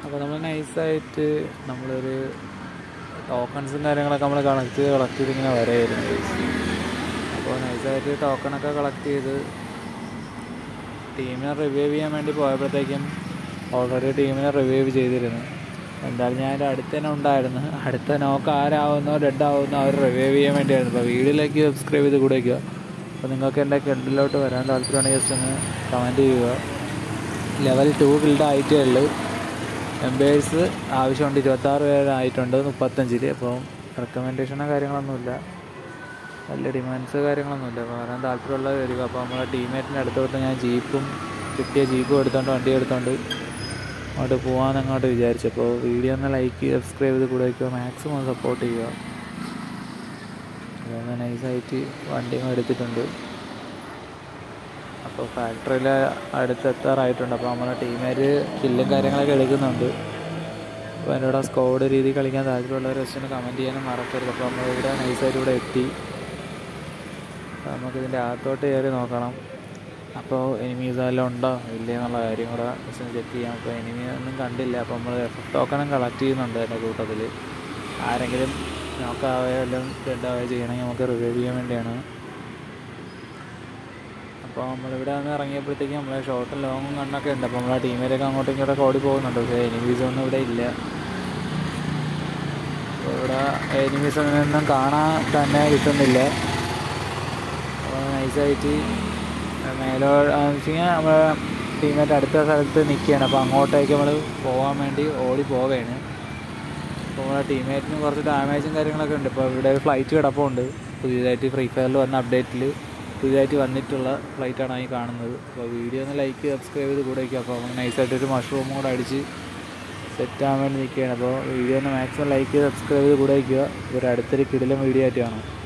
അപ്പോൾ നമ്മൾ നൈസായിട്ട് നമ്മളൊരു ടോക്കൺസും കാര്യങ്ങളൊക്കെ നമ്മൾ കളക്ട് ചെയ്ത് കളക്ട് ചെയ്ത് ഇങ്ങനെ വരെയായിരുന്നു അപ്പോൾ നൈസായിട്ട് ടോക്കണൊക്കെ കളക്ട് ചെയ്ത് ടീമിനെ റിവൈവ് ചെയ്യാൻ വേണ്ടി പോയപ്പോഴത്തേക്കും ഓൾറെഡി ടീമിനെ റിവൈവ് ചെയ്തിരുന്നു എന്തായാലും ഞാൻ എൻ്റെ അടുത്ത് തന്നെ ഉണ്ടായിരുന്നു അടുത്ത നോക്ക് ആരാവുന്നോ ഡെഡ് ആവുന്നോ അവർ റിവൈവ് ചെയ്യാൻ വേണ്ടിയായിരുന്നു അപ്പോൾ വീഡിയോയിലേക്ക് സബ്സ്ക്രൈബ് ചെയ്ത് കൂടെ വയ്ക്കുക അപ്പോൾ നിങ്ങൾക്ക് എൻ്റെ കിണ്ടിലോട്ട് വരാൻ താല്പര്യമുണ്ടെങ്കിൽ ജസ്റ്റ് ഒന്ന് കമൻറ്റ് ചെയ്യുക ലെവൽ ടു ഗിൽഡ് ആയിട്ടേ ഉള്ളൂ മെമ്പേഴ്സ് ആവശ്യമുണ്ട് ഇരുപത്താറ് പേരായിട്ടുണ്ട് മുപ്പത്തഞ്ചിൽ അപ്പോൾ റെക്കമെൻഡേഷനോ കാര്യങ്ങളൊന്നുമില്ല വലിയ ഡിമാൻഡ്സ് കാര്യങ്ങളൊന്നുമില്ല അപ്പോൾ വരാൻ താല്പര്യമുള്ളത് വരിക അപ്പോൾ നമ്മളെ ടീമേറ്റിൻ്റെ അടുത്തോട്ട് ഞാൻ ജീപ്പും കിട്ടിയ ജീപ്പും എടുത്തോണ്ട് വണ്ടി എടുത്തോണ്ട് അങ്ങോട്ട് പോകാമെന്ന് അങ്ങോട്ട് വിചാരിച്ചു അപ്പോൾ വീഡിയോ ഒന്ന് ലൈക്ക് സബ്സ്ക്രൈബ് ചെയ്ത് കൂടെ വയ്ക്കുക മാക്സിമം സപ്പോർട്ട് ചെയ്യുക അതൊന്ന് നൈസായിട്ട് വണ്ടിയും എടുത്തിട്ടുണ്ട് അപ്പോൾ ഫാക്ടറിയിൽ അടുത്തെത്താറായിട്ടുണ്ട് അപ്പോൾ നമ്മളെ ടീമേര് കില്ലും കാര്യങ്ങളൊക്കെ എടുക്കുന്നുണ്ട് അപ്പോൾ എൻ്റെ കൂടെ സ്കോഡ് രീതി കളിക്കാൻ താല്പര്യമുള്ളവർ ജസ്റ്റ് ഒന്ന് കമൻറ്റ് ചെയ്യാനും മറക്കരുത് അപ്പോൾ നമ്മൾ ഇവിടെ നൈസായിട്ട് ഇവിടെ എത്തി അപ്പോൾ നമുക്കിതിൻ്റെ അകത്തോട്ട് കയറി നോക്കണം അപ്പോൾ എനിമീസ് എല്ലാം ഉണ്ടോ ഇല്ലേ എന്നുള്ള കാര്യം കൂടെ ജസ്റ്റ് ചെക്ക് ചെയ്യാം അപ്പോൾ എനിമി ഒന്നും കണ്ടില്ല അപ്പോൾ നമ്മൾ ടോക്കണും കളക്ട് ചെയ്യുന്നുണ്ട് എൻ്റെ കൂട്ടത്തിൽ ആരെങ്കിലും നോക്കാവുകയോ എല്ലാം ഡെഡാവുകയോ ചെയ്യണമെങ്കിൽ നമുക്ക് റിവൈവ് ചെയ്യാൻ വേണ്ടിയാണ് അപ്പോൾ നമ്മളിവിടെ വന്ന് ഇറങ്ങിയപ്പോഴത്തേക്കും നമ്മളെ ഷോർട്ടും ലോങ്ങും കണ്ണൊക്കെ ഉണ്ട് അപ്പോൾ നമ്മളെ ടീമിലൊക്കെ അങ്ങോട്ടും ഇങ്ങോട്ടൊക്കെ ഓടി പോകുന്നുണ്ട് പക്ഷേ എനിമീസ് ഒന്നും ഇവിടെ ഇല്ല അപ്പോൾ ഇവിടെ എനിമീസ് ഒന്നും കാണാൻ തന്നെ കിട്ടുന്നില്ല അപ്പോൾ നൈസായിട്ട് മേലോ വെച്ച് കഴിഞ്ഞാൽ നമ്മളെ ടീമേറ്റ് അടുത്ത സ്ഥലത്ത് നിൽക്കുകയാണ് അപ്പോൾ അങ്ങോട്ടേക്ക് നമ്മൾ പോകാൻ വേണ്ടി ഓടി പോവുകയാണ് അപ്പോൾ നമ്മളെ ടീമേറ്റിന് കുറച്ച് ഡാമേജും കാര്യങ്ങളൊക്കെ ഉണ്ട് ഇപ്പോൾ ഇവിടെ ഒരു ഫ്ലൈറ്റ് കിടപ്പുണ്ട് പുതിയതായിട്ട് ഫ്രീ ഫയറിൽ വന്ന അപ്ഡേറ്റിൽ പുതിയതായിട്ട് വന്നിട്ടുള്ള ഫ്ലൈറ്റാണ് ഈ കാണുന്നത് അപ്പോൾ വീഡിയോ ഒന്ന് ലൈക്ക് സബ്സ്ക്രൈബ് ചെയ്ത് കൂടെ വയ്ക്കുക അപ്പോൾ നമ്മൾ നൈസായിട്ട് ഒരു മഷ്റൂമും കൂടെ അടിച്ച് സെറ്റ് ആവാൻ വേണ്ടി നിൽക്കുകയാണ് അപ്പോൾ വീഡിയോ ഒന്ന് മാക്സിമം ലൈക്ക് സബ്സ്ക്രൈബ് ചെയ്ത് കൂടെ വയ്ക്കുക ഒരു അടുത്തൊരു കിടിലം വീഡിയോ ആയിട്ട് കാണാം